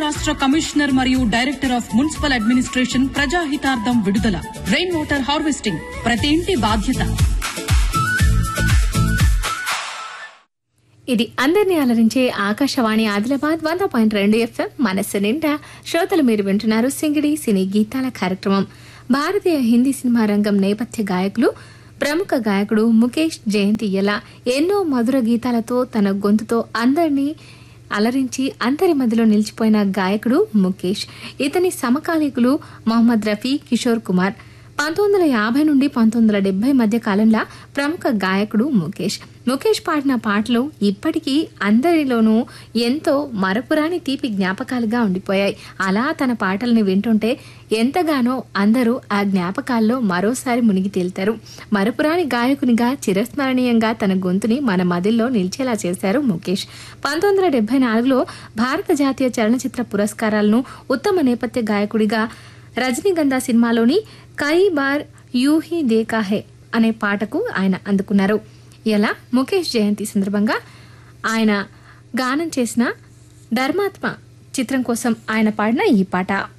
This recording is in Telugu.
రాష్ట్ర కమిషనర్ మరియు డైరెక్టర్ ఆఫ్ మున్సిపల్ అడ్మినిస్ట్రేషన్ ప్రజాహితార్థం విడుదల రెయిన్ వాటర్ హార్వెస్టింగ్ ప్రతి ఇంటి బాధ్యత ఇది అందరినీ అలరించే ఆకాశవాణి ఆదిలాబాద్ వంద పాయింట్ రెండు ఎఫ్ఎం మనస్సు నిండా శ్రోతలు మీరు వింటున్నారు సింగిడి సినీ గీతాల కార్యక్రమం భారతీయ హిందీ సినిమా రంగం నేపథ్య గాయకులు ప్రముఖ గాయకుడు ముఖేష్ జయంతి ఎలా ఎన్నో మధుర గీతాలతో తన గొంతుతో అందరినీ అలరించి అందరి మధ్యలో నిలిచిపోయిన గాయకుడు ముఖేష్ ఇతని సమకాలీకులు మహమ్మద్ రఫీ కిషోర్ కుమార్ పంతొమ్మిది వందల యాభై నుండి పంతొమ్మిది వందల డెబ్బై మధ్య కాలంలో ప్రముఖ గాయకుడు ముఖేష్ ముఖేష్ పాడిన పాటలు ఇప్పటికీ అందరిలోనూ ఎంతో మరపురాని తీపి జ్ఞాపకాలుగా ఉండిపోయాయి అలా తన పాటల్ని వింటుంటే ఎంతగానో అందరూ ఆ జ్ఞాపకాల్లో మరోసారి మునిగి తేలుతారు మరపురాని గాయకునిగా చిరస్మరణీయంగా తన గొంతుని మన మదిల్లో నిలిచేలా చేశారు ముఖేష్ పంతొమ్మిది వందల డెబ్బై నాలుగులో భారత జాతీయ చలనచిత్ర పురస్కారాలను ఉత్తమ నేపథ్య గాయకుడిగా రజనీగంధా సినిమాలోని కై బార్ యూ హీ దేకా హే అనే పాటకు ఆయన అందుకున్నారు ఇలా ముఖేష్ జయంతి సందర్భంగా ఆయన గానం చేసిన ధర్మాత్మ చిత్రం కోసం ఆయన పాడిన ఈ పాట